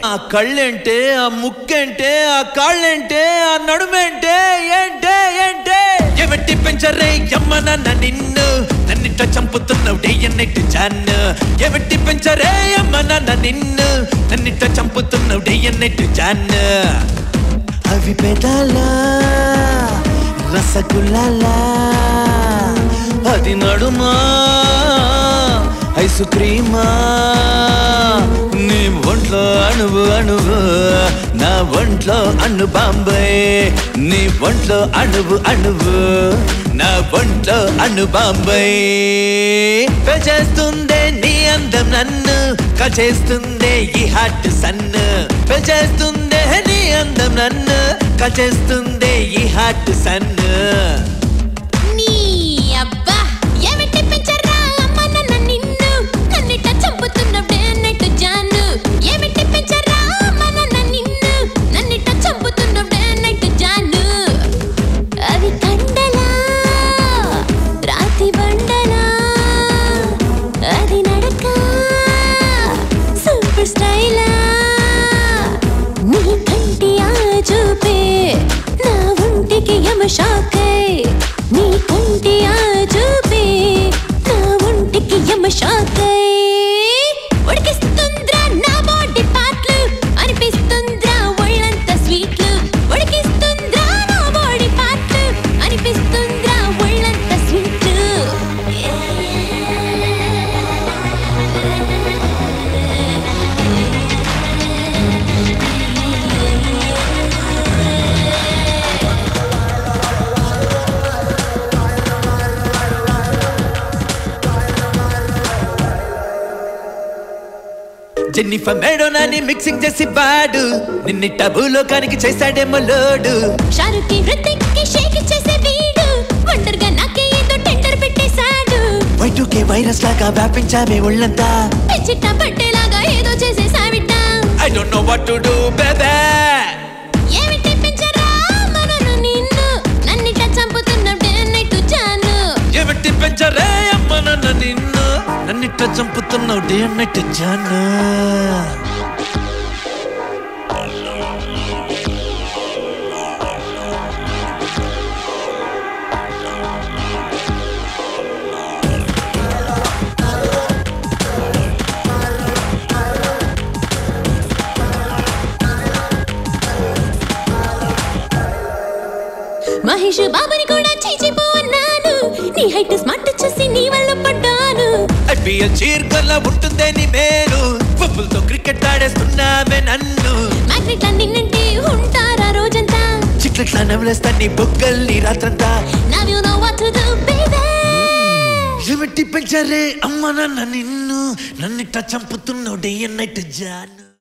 ఆ కళ్ళేంటే ఆ ముక్కేంటే ఆ కాళ్ళేంటే ఆ నడుమేంటే ఏంటే ఏంటే ఎవట్టి పెంచరే యమ్మ నాన్న నిన్ను నన్నిట చంపుతున్నావు డే అన్నట్టు జాన్ను ఎవట్టి పెంచరే యమ్మ నాన్న నిన్ను నన్నిట చంపుతున్నావు డే అన్నట్టు జాన్ను అవి పెదాలా రసగుల్లాలా అది నడుమా ఐసు క్రీమా నీ ఒంట్లో అణువు అణువు నా ఒంట్లో అణు బాంబే నీ ఒంట్లో అణువు అణువు నా ఒంట్లో అణు బాంబే పెంచేస్తుందే నీ అందం నన్ను కచేస్తుందే ఈ హార్ట్ సన్ను పెంచేస్తుందే నీ అందం నన్ను కచేస్తుందే ఈ హార్ట్ సన్ను నీ అబ్బా ఏమిటి పెంచరా అమ్మ నాన్న నిన్ను నన్నిట చంపుతున్నప్పుడే అన్నట్టు జాను ఏమిటి పెంచరా అమ్మ నాన్న నిన్ను నన్నిట చంపుతున్నప్పుడే అన్నట్టు జాను అది కండలా రాతి బండలా అది నడక సూపర్ స్టైలా నీ కంటి ఆ చూపే నా ఒంటికి యమ షాకే నీ కంటి ఆ చూపే నా ఒంటికి యమ షాకే ఉడికిస్తుంద్రా నా బాడీ పార్ట్లు అనిపిస్తుంద్రా ఒళ్ళంతా స్వీట్లు ఉడికిస్తుంద్రా నా బాడీ పార్ట్లు అనిపిస్తుంద్రా ఒళ్ళంతా స్వీట్లు జెన్నిఫర్ మేడోనాని మిక్సింగ్ చేసి బాడు నిన్ని టబులోకానికి చేశాడేమో లోడు షారుఖ్ కి హృతిక్ కి షేక్ చేసే వీడు ఒంటరిగా నాకే ఏదో టెండర్ పెట్టేశాడు వైటుకే వైరస్ లాగా వ్యాపించామే ఒళ్ళంతా పిచ్చిట్ట పట్టేలాగా ఏదో చేసేసావిట I don't know what to do బేబే ఏమిటి పెంచరా మనను నిన్ను నన్నిట చంపుతున్నట్టే అన్నట్టు జాను ఏమిటి పెంచరే అమ్మ నన్ను నిన్ను నన్నిట్ట చంపుతున్నావు డే అన్నట్టు జాను మహేష్ బాబుని కూడా చీచిపో అన్నాను నీ హైట్ స్మార్ట్ చూసి నీ వల్ల పడ్డాను ఐపీఎల్ చీర్కల్లా ఉంటుందే నీ మేలు పప్పులతో క్రికెట్ ఆడేస్తున్నామే నన్ను మ్యాగ్నెట్ నిన్నంటే ఉంటారా రోజంతా చిట్లట్లా నవ్వులేస్తా నీ బొగ్గల్ని రాత్రంతా Now you know what to do, baby. ఏమిటి పెంచరే అమ్మ నాన్న నిన్ను నన్నిట్ట చంపుతున్నావు డే అన్నట్టు జాను